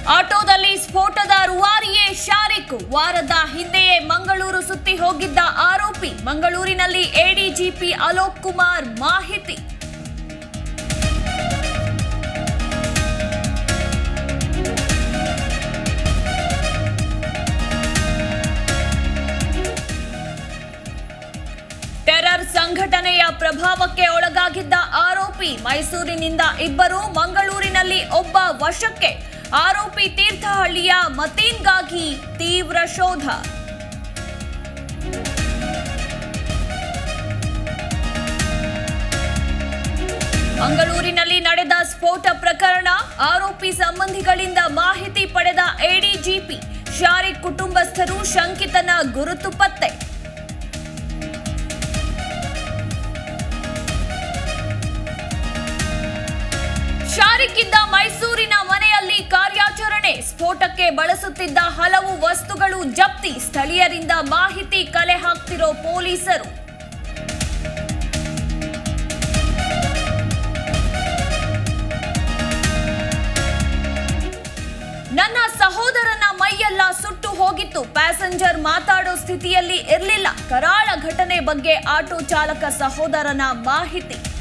ಆಟೋದಲ್ಲಿ ಸ್ಫೋಟದ ರುವಾರಿಯೇ ಶಾರಿಕ್ ವಾರದ ಹಿಂದೆಯೇ ಮಂಗಳೂರು ಸುತ್ತಿ ಹೋಗಿದ್ದ ಆರೋಪಿ ಮಂಗಳೂರಿನಲ್ಲಿ ಎಡಿಜಿಪಿ ಅಲೋಕ್ ಕುಮಾರ್ ಮಾಹಿತಿ ಟೆರರ್ ಸಂಘಟನೆಯ ಪ್ರಭಾವಕ್ಕೆ ಒಳಗಾಗಿದ್ದ ಆರೋಪಿ ಮೈಸೂರಿನಿಂದ ಇಬ್ಬರು ಮಂಗಳೂರಿನಲ್ಲಿ ಒಬ್ಬ ವಶಕ್ಕೆ ಆರೋಪಿ ತೀರ್ಥಹಳ್ಳಿಯ ಮತೀನ್ಗಾಗಿ ತೀವ್ರ ಶೋಧ ಮಂಗಳೂರಿನಲ್ಲಿ ನಡೆದ ಸ್ಫೋಟ ಪ್ರಕರಣ ಆರೋಪಿ ಸಂಬಂಧಿಗಳಿಂದ ಮಾಹಿತಿ ಪಡೆದ ಎಡಿಜಿಪಿ ಶಾರಿಕ್ ಕುಟುಂಬಸ್ಥರು ಶಂಕಿತನ ಗುರುತು ಪತ್ತೆ ಶಾರಿಕ್ ಇದ್ದ ಮೈಸೂರಿನ ಮನೆಯಲ್ಲಿ ಕಾರ್ಯಾಚರಣೆ ಸ್ಫೋಟಕ್ಕೆ ಬಳಸುತ್ತಿದ್ದ ಹಲವು ವಸ್ತುಗಳು ಜಪ್ತಿ ಸ್ಥಳೀಯರಿಂದ ಮಾಹಿತಿ ಕಲೆ ಹಾಕ್ತಿರೋ ಪೊಲೀಸರು ನನ್ನ ಸಹೋದರನ ಮೈಯೆಲ್ಲ ಸುಟ್ಟು ಹೋಗಿತ್ತು ಪ್ಯಾಸೆಂಜರ್ ಮಾತಾಡೋ ಸ್ಥಿತಿಯಲ್ಲಿ ಇರಲಿಲ್ಲ ಕರಾಳ ಘಟನೆ ಬಗ್ಗೆ ಆಟೋ ಚಾಲಕ ಸಹೋದರನ ಮಾಹಿತಿ